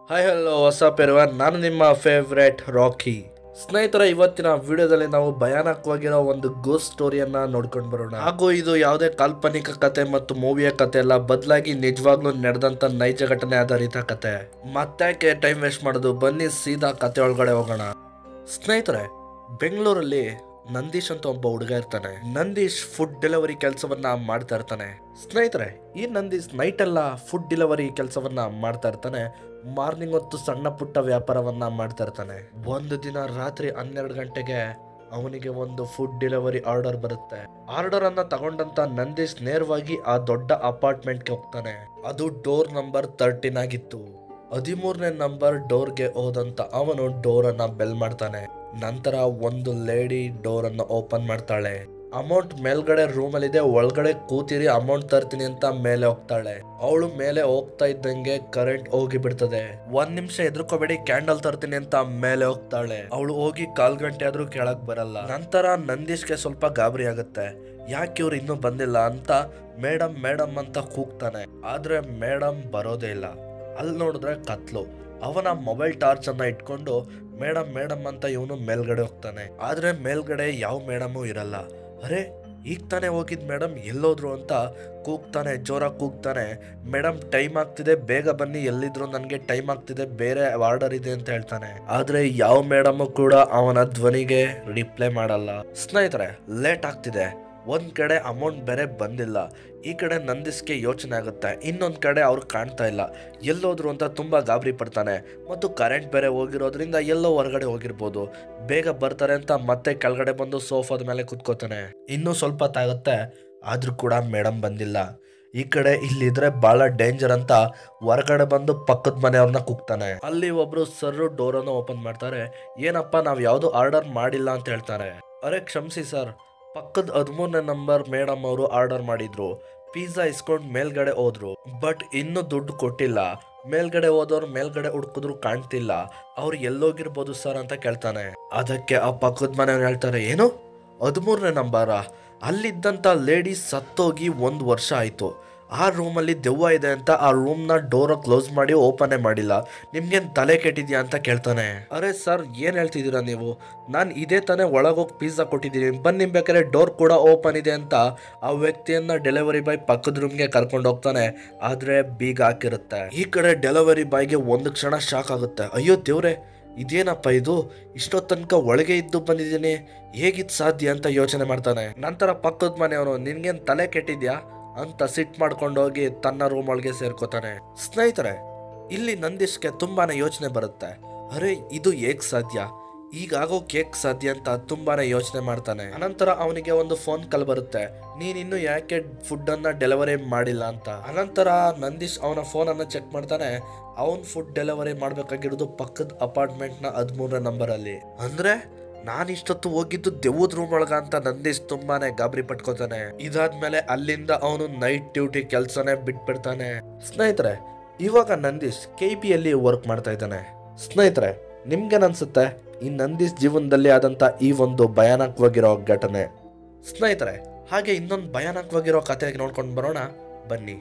hi hello ಹೊಸ ಪೆರುವ ನಾನು ನಿಮ್ಮ ಫೇವ್ರೆಟ್ ರಾಕಿ ಸ್ನೇಹಿತರ ಇವತ್ತಿನ ವಿಡಿಯೋದಲ್ಲಿ ನಾವು ಭಯಾನಕವಾಗಿರೋ ಒಂದು ಗೋಸ್ಟ್ ಸ್ಟೋರಿಯನ್ನ ನೋಡ್ಕೊಂಡು ಬರೋಣ ಹಾಗೂ ಇದು ಯಾವುದೇ ಕಾಲ್ಪನಿಕ ಕತೆ ಮತ್ತು ಮೂವಿಯ ಕತೆ ಅಲ್ಲ ಬದಲಾಗಿ ನಿಜವಾಗ್ಲೂ ನಡೆದಂತ ನೈಜ ಘಟನೆ ಆಧಾರಿತ ಕತೆ ಮತ್ತಾಕೆ ಟೈಮ್ ವೇಸ್ಟ್ ಮಾಡೋದು ಬನ್ನಿ ಸೀದಾ ಕತೆ ಒಳಗಡೆ ಹೋಗೋಣ ಸ್ನೇಹಿತರೆ ಬೆಂಗಳೂರಲ್ಲಿ ನಂದೀಶ್ ಅಂತ ಒಬ್ಬ ಹುಡುಗ ಇರ್ತಾನೆ ನಂದೀಶ್ ಫುಡ್ ಡೆಲಿವರಿ ಕೆಲಸವನ್ನ ಮಾಡ್ತಾ ಇರ್ತಾನೆ ಸ್ನೇಹಿತರೆ ಈ ನಂದೀಶ್ ನೈಟ್ ಎಲ್ಲ ಫುಡ್ ಡೆಲಿವರಿ ಕೆಲಸವನ್ನ ಮಾಡ್ತಾ ಇರ್ತಾನೆ ಮಾರ್ನಿಂಗ್ ಹೊತ್ತು ಸಣ್ಣ ಪುಟ್ಟ ವ್ಯಾಪಾರವನ್ನ ಮಾಡ್ತಾ ಇರ್ತಾನೆ ಒಂದು ದಿನ ರಾತ್ರಿ ಹನ್ನೆರಡು ಗಂಟೆಗೆ ಅವನಿಗೆ ಒಂದು ಫುಡ್ ಡೆಲಿವರಿ ಆರ್ಡರ್ ಬರುತ್ತೆ ಆರ್ಡರ್ ಅನ್ನ ತಗೊಂಡಂತ ನಂದೀಶ್ ನೇರವಾಗಿ ಆ ದೊಡ್ಡ ಅಪಾರ್ಟ್ಮೆಂಟ್ಗೆ ಹೋಗ್ತಾನೆ ಅದು ಡೋರ್ ನಂಬರ್ ತರ್ಟೀನ್ ಆಗಿತ್ತು ಹದಿಮೂರನೇ ನಂಬರ್ ಡೋರ್ಗೆ ಹೋದಂತ ಅವನು ಡೋರ್ ಅನ್ನ ಬೆಲ್ ಮಾಡ್ತಾನೆ ನಂತರ ಒಂದು ಲೇಡಿ ಡೋರ್ ಅನ್ನ ಓಪನ್ ಮಾಡ್ತಾಳೆ ಅಮೌಂಟ್ ಮೇಲ್ಗಡೆ ರೂಮ್ ಅಲ್ಲಿ ಇದೆ ಒಳಗಡೆ ಕೂತಿರಿ ಅಮೌಂಟ್ ತರ್ತೀನಿ ಅಂತ ಮೇಲೆ ಹೋಗ್ತಾಳೆ ಅವಳು ಮೇಲೆ ಹೋಗ್ತಾ ಇದ್ದಂಗೆ ಕರೆಂಟ್ ಹೋಗಿ ಬಿಡ್ತದೆ ಒಂದ್ ನಿಮಿಷ ಎದ್ರುಕೋಬೇಡಿ ಕ್ಯಾಂಡಲ್ ತರ್ತೀನಿ ಅಂತ ಮೇಲೆ ಹೋಗ್ತಾಳೆ ಅವಳು ಹೋಗಿ ಕಾಲ್ ಗಂಟೆ ಆದ್ರೂ ಕೆಳಗ್ ಬರಲ್ಲ ನಂತರ ನಂದೀಶ್ಗೆ ಸ್ವಲ್ಪ ಗಾಬರಿ ಆಗುತ್ತೆ ಯಾಕೆ ಇವ್ರು ಇನ್ನೂ ಬಂದಿಲ್ಲ ಅಂತ ಮೇಡಮ್ ಮೇಡಮ್ ಅಂತ ಕೂಗ್ತಾನೆ ಆದ್ರೆ ಮೇಡಮ್ ಬರೋದೇ ಇಲ್ಲ ಅಲ್ಲಿ ನೋಡಿದ್ರೆ ಕತ್ಲು ಅವನ ಮೊಬೈಲ್ ಟಾರ್ಚ್ ಅನ್ನ ಇಟ್ಕೊಂಡು ಮೇಡಮ್ ಮೇಡಮ್ ಅಂತ ಇವನು ಮೇಲ್ಗಡೆ ಹೋಗ್ತಾನೆ ಆದ್ರೆ ಮೇಲ್ಗಡೆ ಯಾವ ಮೇಡಮು ಇರಲ್ಲ ಅರೆ ಈಗ ತಾನೇ ಹೋಗಿದ್ ಮೇಡಮ್ ಎಲ್ಲೋದ್ರು ಅಂತ ಕೂಗ್ತಾನೆ ಜೋರಾಗಿ ಕೂಗ್ತಾನೆ ಮೇಡಮ್ ಟೈಮ್ ಆಗ್ತಿದೆ ಬೇಗ ಬನ್ನಿ ಎಲ್ಲಿದ್ರು ನನಗೆ ಟೈಮ್ ಆಗ್ತಿದೆ ಬೇರೆ ಆರ್ಡರ್ ಇದೆ ಅಂತ ಹೇಳ್ತಾನೆ ಆದ್ರೆ ಯಾವ ಮೇಡಮ್ ಕೂಡ ಅವನ ಧ್ವನಿಗೆ ರಿಪ್ಲೈ ಮಾಡಲ್ಲ ಸ್ನೇಹಿತರೆ ಲೇಟ್ ಆಗ್ತಿದೆ ಒಂದ್ ಕಡೆ ಅಮೌಂಟ್ ಬೇರೆ ಬಂದಿಲ್ಲ ಈ ಕಡೆ ನಂದಿಸ್ಗೆ ಯೋಚನೆ ಆಗುತ್ತೆ ಇನ್ನೊಂದ್ ಕಡೆ ಅವ್ರು ಕಾಣ್ತಾ ಇಲ್ಲ ಎಲ್ಲೋದ್ರು ಅಂತ ತುಂಬಾ ಗಾಬರಿ ಪಡ್ತಾನೆ ಮತ್ತು ಕರೆಂಟ್ ಬೇರೆ ಹೋಗಿರೋದ್ರಿಂದ ಎಲ್ಲೋ ಹೊರಗಡೆ ಹೋಗಿರ್ಬೋದು ಬೇಗ ಬರ್ತಾರೆ ಅಂತ ಮತ್ತೆ ಕೆಳಗಡೆ ಬಂದು ಸೋಫಾದ ಮೇಲೆ ಕುತ್ಕೋತಾನೆ ಇನ್ನೂ ಸ್ವಲ್ಪ ತಾಗುತ್ತೆ ಆದ್ರೂ ಕೂಡ ಮೇಡಮ್ ಬಂದಿಲ್ಲ ಈ ಕಡೆ ಇಲ್ಲಿದ್ರೆ ಬಹಳ ಡೇಂಜರ್ ಅಂತ ಹೊರಗಡೆ ಬಂದು ಪಕ್ಕದ ಮನೆಯವ್ರನ್ನ ಕೂಗ್ತಾನೆ ಅಲ್ಲಿ ಒಬ್ರು ಸರ್ ಡೋರ್ ಅನ್ನು ಓಪನ್ ಮಾಡ್ತಾರೆ ಏನಪ್ಪ ನಾವ್ ಯಾವ್ದು ಆರ್ಡರ್ ಮಾಡಿಲ್ಲ ಅಂತ ಹೇಳ್ತಾರೆ ಅರೆ ಕ್ಷಮಿಸಿ ಸರ್ ಪಕ್ಕದ ಹದಿಮೂರನೇ ನಂಬರ್ ಮೇಡಮ್ ಅವರು ಆರ್ಡರ್ ಮಾಡಿದ್ರು ಪಿಜ್ಜಾ ಇಸ್ಕೊಂಡ್ ಮೇಲ್ಗಡೆ ಹೋದ್ರು ಬಟ್ ಇನ್ನು ದುಡ್ಡು ಕೊಟ್ಟಿಲ್ಲ ಮೇಲ್ಗಡೆ ಹೋದವ್ರು ಮೇಲ್ಗಡೆ ಹುಡುಕಿದ್ರು ಕಾಣ್ತಿಲ್ಲ ಅವ್ರು ಎಲ್ಲೋಗಿರ್ಬೋದು ಸರ್ ಅಂತ ಕೇಳ್ತಾನೆ ಅದಕ್ಕೆ ಆ ಪಕ್ಕದ ಮನೆಯವ್ರು ಹೇಳ್ತಾರೆ ಏನು ಹದಿಮೂರನೇ ನಂಬರ ಅಲ್ಲಿದ್ದಂಥ ಲೇಡಿ ಸತ್ತೋಗಿ ಒಂದು ವರ್ಷ ಆಯಿತು ಆ ರೂಮಲ್ಲಿ ದೆವ್ವ ಇದೆ ಅಂತ ಆ ರೂಮ್ನ ಡೋರ್ ಕ್ಲೋಸ್ ಮಾಡಿ ಓಪನೇ ಮಾಡಿಲ್ಲ ನಿಮ್ಗೇನು ತಲೆ ಕೆಟ್ಟಿದ್ಯಾ ಅಂತ ಕೇಳ್ತಾನೆ ಅರೆ ಸರ್ ಏನು ಹೇಳ್ತಿದ್ದೀರಾ ನೀವು ನಾನು ಇದೇ ತಾನೇ ಒಳಗೋಗಿ ಪಿಜ್ಜಾ ಕೊಟ್ಟಿದ್ದೀನಿ ಬನ್ನಿ ಬೇಕಾದ್ರೆ ಡೋರ್ ಕೂಡ ಓಪನ್ ಇದೆ ಅಂತ ಆ ವ್ಯಕ್ತಿಯನ್ನ ಡೆಲಿವರಿ ಬಾಯ್ ಪಕ್ಕದ ರೂಮ್ಗೆ ಕರ್ಕೊಂಡು ಹೋಗ್ತಾನೆ ಆದ್ರೆ ಬೀಗ ಹಾಕಿರುತ್ತೆ ಈ ಕಡೆ ಡೆಲಿವರಿ ಬಾಯ್ಗೆ ಒಂದು ಕ್ಷಣ ಶಾಕ್ ಆಗುತ್ತೆ ಅಯ್ಯೋ ದೇವ್ರೆ ಇದೇನಪ್ಪ ಇದು ಇಷ್ಟೋ ತನಕ ಒಳಗೆ ಇದ್ದು ಬಂದಿದ್ದೀನಿ ಹೇಗಿದ್ ಸಾಧ್ಯ ಅಂತ ಯೋಚನೆ ಮಾಡ್ತಾನೆ ನಂತರ ಪಕ್ಕದ ಮನೆಯವನು ನಿನ್ಗೇನ್ ತಲೆ ಕೆಟ್ಟಿದ್ಯಾ ಅಂತ ಸಿಟ್ ಮಾಡ್ಕೊಂಡು ಹೋಗಿ ತನ್ನ ರೂಮ್ ಒಳಗೆ ಸೇರ್ಕೋತಾನೆ ಸ್ನೇಹಿತರೆ ಇಲ್ಲಿ ನಂದೀಶ್ಗೆ ತುಂಬಾನೇ ಯೋಚನೆ ಬರುತ್ತೆ ಅರೆ ಇದು ಹೇಗ್ ಸಾಧ್ಯ ಈಗ ಆಗೋ ಕೇಕ್ ಸಾಧ್ಯ ಅಂತ ತುಂಬಾನೇ ಯೋಚನೆ ಮಾಡ್ತಾನೆ ಅನಂತರ ಅವನಿಗೆ ಒಂದು ಫೋನ್ ಕಾಲ್ ಬರುತ್ತೆ ನೀನಿನ್ನು ಯಾಕೆ ಫುಡ್ ಅನ್ನ ಡೆಲಿವರಿ ಮಾಡಿಲ್ಲ ಅಂತ ಅನಂತರ ನಂದೀಶ್ ಅವನ ಫೋನ್ ಅನ್ನ ಚೆಕ್ ಮಾಡ್ತಾನೆ ಅವನ್ ಫುಡ್ ಡೆಲಿವರಿ ಮಾಡ್ಬೇಕಾಗಿರೋದು ಪಕ್ಕದ ಅಪಾರ್ಟ್ಮೆಂಟ್ ನ ಹದಿಮೂರನೇ ನಂಬರ್ ಅಲ್ಲಿ ಅಂದ್ರೆ ನಾನು ಇಷ್ಟೊತ್ತು ಹೋಗಿದ್ದು ದೆವ್ವದ ರೂಮ್ ಒಳಗ ಅಂತ ನಂದೀಶ್ ತುಂಬಾನೇ ಗಾಬರಿ ಪಟ್ಕೋತಾನೆ ಇದಾದ್ಮೇಲೆ ಅಲ್ಲಿಂದ ಅವನು ನೈಟ್ ಡ್ಯೂಟಿ ಕೆಲ್ಸನೇ ಬಿಟ್ಬಿಡ್ತಾನೆ ಸ್ನೇಹಿತರೆ ಇವಾಗ ನಂದೀಶ್ ಕೆ ಪಿ ಅಲ್ಲಿ ವರ್ಕ್ ಮಾಡ್ತಾ ಇದ್ದಾನೆ ಸ್ನೇಹಿತರೆ ನಿಮ್ಗೇನನ್ಸುತ್ತೆ ಈ ನಂದೀಶ್ ಜೀವನದಲ್ಲಿ ಆದಂತ ಈ ಒಂದು ಭಯಾನಕವಾಗಿರೋ ಘಟನೆ ಸ್ನೇಹಿತರೆ ಹಾಗೆ ಇನ್ನೊಂದು ಭಯಾನಕವಾಗಿರೋ ಕತೆ ನೋಡ್ಕೊಂಡು ಬರೋಣ ಬನ್ನಿ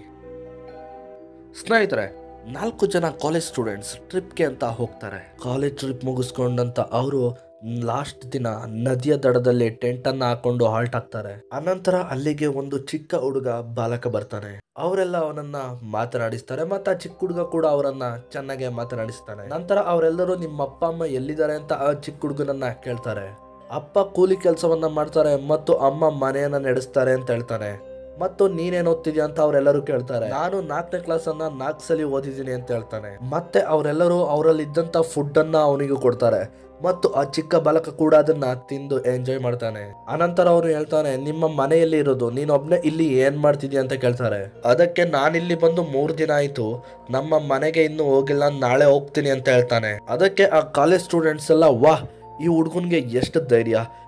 ಸ್ನೇಹಿತರೆ ನಾಲ್ಕು ಜನ ಕಾಲೇಜ್ ಸ್ಟೂಡೆಂಟ್ಸ್ ಟ್ರಿಪ್ಗೆ ಅಂತ ಹೋಗ್ತಾರೆ ಕಾಲೇಜ್ ಟ್ರಿಪ್ ಮುಗಿಸ್ಕೊಂಡಂತ ಅವರು ಲಾಸ್ಟ್ ದಿನ ನದಿಯ ದಡದಲ್ಲಿ ಟೆಂಟ್ ಅನ್ನ ಹಾಕೊಂಡು ಹಾಲ್ಟ್ ಆಗ್ತಾರೆ ಅನಂತರ ಅಲ್ಲಿಗೆ ಒಂದು ಚಿಕ್ಕ ಹುಡುಗ ಬಾಲಕ ಬರ್ತಾನೆ ಅವರೆಲ್ಲ ಅವನನ್ನ ಮಾತನಾಡಿಸ್ತಾರೆ ಮತ್ತೆ ಆ ಚಿಕ್ಕ ಹುಡುಗ ಕೂಡ ಅವರನ್ನ ಚೆನ್ನಾಗಿ ಮಾತನಾಡಿಸ್ತಾನೆ ನಂತರ ಅವರೆಲ್ಲರೂ ನಿಮ್ಮ ಅಪ್ಪ ಅಮ್ಮ ಎಲ್ಲಿದ್ದಾರೆ ಅಂತ ಆ ಚಿಕ್ಕ ಹುಡುಗನನ್ನ ಕೇಳ್ತಾರೆ ಅಪ್ಪ ಕೂಲಿ ಕೆಲಸವನ್ನ ಮಾಡ್ತಾರೆ ಮತ್ತು ಅಮ್ಮ ಮನೆಯನ್ನ ನಡೆಸ್ತಾರೆ ಅಂತ ಹೇಳ್ತಾನೆ ಮತ್ತು ನೀನೇನ್ ಓದ್ತಿದ್ಯಾ ಅಂತ ಅವರೆಲ್ಲರೂ ಕೇಳ್ತಾರೆ ನಾನು ನಾಲ್ಕನೇ ಕ್ಲಾಸ್ ಅನ್ನ ನಾಲ್ಕು ಸಲ ಓದಿದ್ದೀನಿ ಅಂತ ಹೇಳ್ತಾನೆ ಮತ್ತೆ ಅವರೆಲ್ಲರೂ ಅವರಲ್ಲಿ ಇದ್ದಂತ ಫುಡ್ ಅನ್ನ ಅವನಿಗೆ ಕೊಡ್ತಾರೆ ಮತ್ತು ಆ ಚಿಕ್ಕ ಬಾಲಕ ಕೂಡ ಅದನ್ನ ತಿಂದು ಎಂಜಾಯ್ ಮಾಡ್ತಾನೆ ಅನಂತರ ಅವನು ಹೇಳ್ತಾನೆ ನಿಮ್ಮ ಮನೆಯಲ್ಲಿ ಇರೋದು ನೀನೊಬ್ನೇ ಇಲ್ಲಿ ಏನ್ ಮಾಡ್ತಿದ್ಯಾ ಅಂತ ಕೇಳ್ತಾರೆ ಅದಕ್ಕೆ ನಾನಿಲ್ಲಿ ಬಂದು ಮೂರ್ ದಿನ ಆಯ್ತು ನಮ್ಮ ಮನೆಗೆ ಇನ್ನು ಹೋಗಿಲ್ಲ ನಾಳೆ ಹೋಗ್ತೀನಿ ಅಂತ ಹೇಳ್ತಾನೆ ಅದಕ್ಕೆ ಆ ಕಾಲೇಜ್ ಸ್ಟೂಡೆಂಟ್ಸ್ ಎಲ್ಲ ವಾಹ್ ಈ ಹುಡುಗನ್ಗೆ ಎಷ್ಟು ಧೈರ್ಯ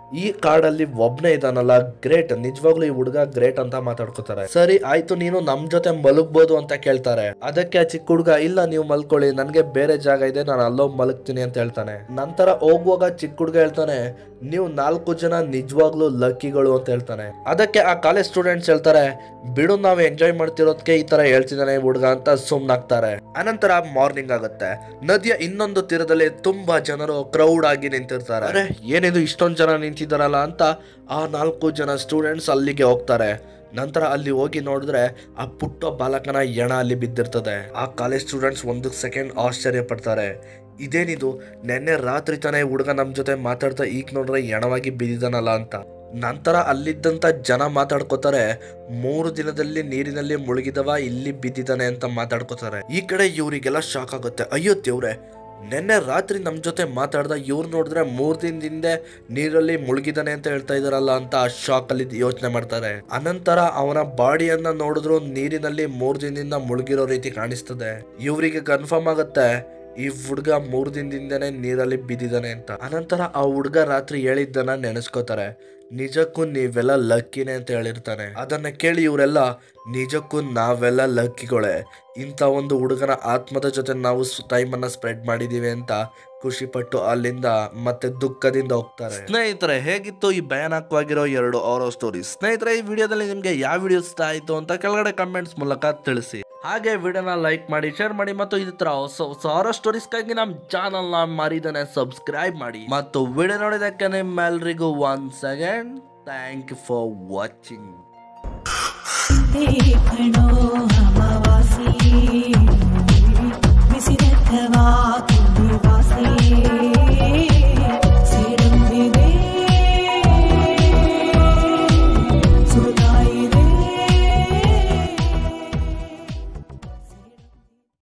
ಈ ಕಾಡಲ್ಲಿ ಒಬ್ನೇ ಇದಾನಲ್ಲ ಗ್ರೇಟ್ ನಿಜವಾಗ್ಲೂ ಈ ಹುಡುಗ ಗ್ರೇಟ್ ಅಂತ ಮಾತಾಡ್ಕೋತಾರೆ ಸರಿ ಆಯ್ತು ನೀನು ನಮ್ ಜೊತೆ ಮಲಗ್ಬೋದು ಅಂತ ಕೇಳ್ತಾರೆ ಅದಕ್ಕೆ ಆ ಚಿಕ್ಕ ಹುಡುಗ ಇಲ್ಲ ನೀವು ಮಲ್ಕೊಳ್ಳಿ ನನ್ಗೆ ಬೇರೆ ಜಾಗ ಇದೆ ನಾನು ಅಲ್ಲೋಗ್ ಮಲಗ್ತೀನಿ ಅಂತ ಹೇಳ್ತಾನೆ ನಂತರ ಹೋಗುವಾಗ ಚಿಕ್ಕ ಹುಡುಗ ಹೇಳ್ತಾನೆ ನೀವು ನಾಲ್ಕು ಜನ ನಿಜವಾಗ್ಲೂ ಲಕ್ಕಿಗಳು ಅಂತ ಹೇಳ್ತಾನೆ ಅದಕ್ಕೆ ಆ ಕಾಲೇಜ್ ಸ್ಟೂಡೆಂಟ್ಸ್ ಹೇಳ್ತಾರೆ ಬಿಡು ನಾವು ಎಂಜಾಯ್ ಮಾಡ್ತಿರೋದಕ್ಕೆ ಈ ತರ ಹೇಳ್ತಿದ್ದಾನೆ ಹುಡುಗ ಅಂತ ಸುಮ್ನಾಗ್ತಾರೆ ಅನಂತರ ಮಾರ್ನಿಂಗ್ ಆಗುತ್ತೆ ನದಿಯ ಇನ್ನೊಂದು ತೀರದಲ್ಲಿ ತುಂಬಾ ಜನರು ಕ್ರೌಡ್ ಆಗಿ ನಿಂತಿರ್ತಾರೆ ಅರೆ ಏನಿದು ಇಷ್ಟೊಂದು ಜನ ನಿಂತಿದ್ದಾರಲ್ಲ ಅಂತ ಆ ನಾಲ್ಕು ಜನ ಸ್ಟೂಡೆಂಟ್ಸ್ ಅಲ್ಲಿಗೆ ಹೋಗ್ತಾರೆ ನಂತರ ಅಲ್ಲಿ ಹೋಗಿ ನೋಡಿದ್ರೆ ಆ ಪುಟ್ಟ ಬಾಲಕನ ಎಣ ಅಲ್ಲಿ ಬಿದ್ದಿರ್ತದೆ ಆ ಕಾಲೇಜ್ ಸ್ಟೂಡೆಂಟ್ಸ್ ಒಂದು ಸೆಕೆಂಡ್ ಆಶ್ಚರ್ಯ ಪಡ್ತಾರೆ ಇದೇನಿದು ನೆನ್ನೆ ರಾತ್ರಿ ತಾನೇ ಹುಡುಗ ನಮ್ಮ ಜೊತೆ ಮಾತಾಡ್ತಾ ಈಗ ನೋಡ್ರೆ ಎಣವಾಗಿ ಬಿದ್ದಿದ್ದಾನಲ್ಲ ಅಂತ ನಂತರ ಅಲ್ಲಿದ್ದಂತ ಜನ ಮಾತಾಡ್ಕೋತಾರೆ ಮೂರು ದಿನದಲ್ಲಿ ನೀರಿನಲ್ಲಿ ಮುಳುಗಿದವ ಇಲ್ಲಿ ಬಿದ್ದಿದ್ದಾನೆ ಅಂತ ಮಾತಾಡ್ಕೋತಾರೆ ಈ ಕಡೆ ಇವರಿಗೆಲ್ಲ ಶಾಕ್ ಆಗುತ್ತೆ ಅಯ್ಯೋ ದೇವ್ರೆ ನಿನ್ನೆ ರಾತ್ರಿ ನಮ್ಮ ಜೊತೆ ಮಾತಾಡ್ದ ಇವ್ರು ನೋಡಿದ್ರೆ ಮೂರ್ ದಿನದಿಂದ ನೀರಲ್ಲಿ ಮುಳುಗಿದಾನೆ ಅಂತ ಹೇಳ್ತಾ ಇದಾರಲ್ಲ ಅಂತ ಆ ಶಾಕ್ ಅಲ್ಲಿ ಯೋಚನೆ ಮಾಡ್ತಾರೆ ಅನಂತರ ಅವನ ಬಾಡಿಯನ್ನ ನೋಡಿದ್ರು ನೀರಿನಲ್ಲಿ ಮೂರ್ ದಿನದಿಂದ ಮುಳುಗಿರೋ ರೀತಿ ಕಾಣಿಸ್ತದೆ ಇವರಿಗೆ ಕನ್ಫರ್ಮ್ ಆಗುತ್ತೆ ಈ ಹುಡ್ಗ ಮೂರ್ ದಿನದಿಂದನೇ ನೀರಲ್ಲಿ ಬಿದ್ದಿದ್ದಾನೆ ಅಂತ ಅನಂತರ ಆ ಹುಡ್ಗ ರಾತ್ರಿ ಹೇಳಿದ್ದನ್ನ ನೆನೆಸ್ಕೋತಾರೆ ನಿಜಕ್ಕೂ ನೀವೆಲ್ಲ ಲಕ್ಕಿನೇ ಅಂತ ಹೇಳಿರ್ತಾನೆ ಅದನ್ನ ಕೇಳಿ ಇವರೆಲ್ಲ ನಿಜಕ್ಕೂ ನಾವೆಲ್ಲ ಲಕ್ಕಿಗಳೇ ಇಂಥ ಒಂದು ಹುಡುಗನ ಆತ್ಮದ ಜೊತೆ ನಾವು ಟೈಮನ್ನ ಸ್ಪ್ರೆಡ್ ಮಾಡಿದೀವಿ ಅಂತ ಖುಷಿ ಪಟ್ಟು ಅಲ್ಲಿಂದ ಮತ್ತೆ ದುಃಖದಿಂದ ಹೋಗ್ತಾರೆ ಸ್ನೇಹಿತರೆ ಹೇಗಿತ್ತು ಈ ಭಯಾನಕವಾಗಿರೋ ಎರಡು ಆರೋ ಸ್ಟೋರೀಸ್ ಸ್ನೇಹಿತರೆ ಈ ವಿಡಿಯೋದಲ್ಲಿ ನಿಮ್ಗೆ ಯಾವ ವಿಡಿಯೋ ಇಷ್ಟ ಆಯ್ತು ಅಂತ ಕೆಳಗಡೆ ಕಮೆಂಟ್ಸ್ ಮೂಲಕ ತಿಳಿಸಿ ಹಾಗೆ ವಿಡಿಯೋನ ಲೈಕ್ ಮಾಡಿ ಶೇರ್ ಮಾಡಿ ಮತ್ತು ಇದೇ ತರ ಹೊಸ ಹೊಸ ಹಾರರ್ ಸ್ಟೋರೀಸ್ಗಾಗಿ ನಮ್ಮ ಚಾನಲ್ ನ ಮರಿದನೆ ಸಬ್ಸ್ಕ್ರೈಬ್ ಮಾಡಿ ಮತ್ತು ವಿಡಿಯೋ ನೋಡಿದಕ್ಕೆ ನಿಮ್ಮೆಲ್ರಿಗೂ one second thank you for watching देखणो हमवा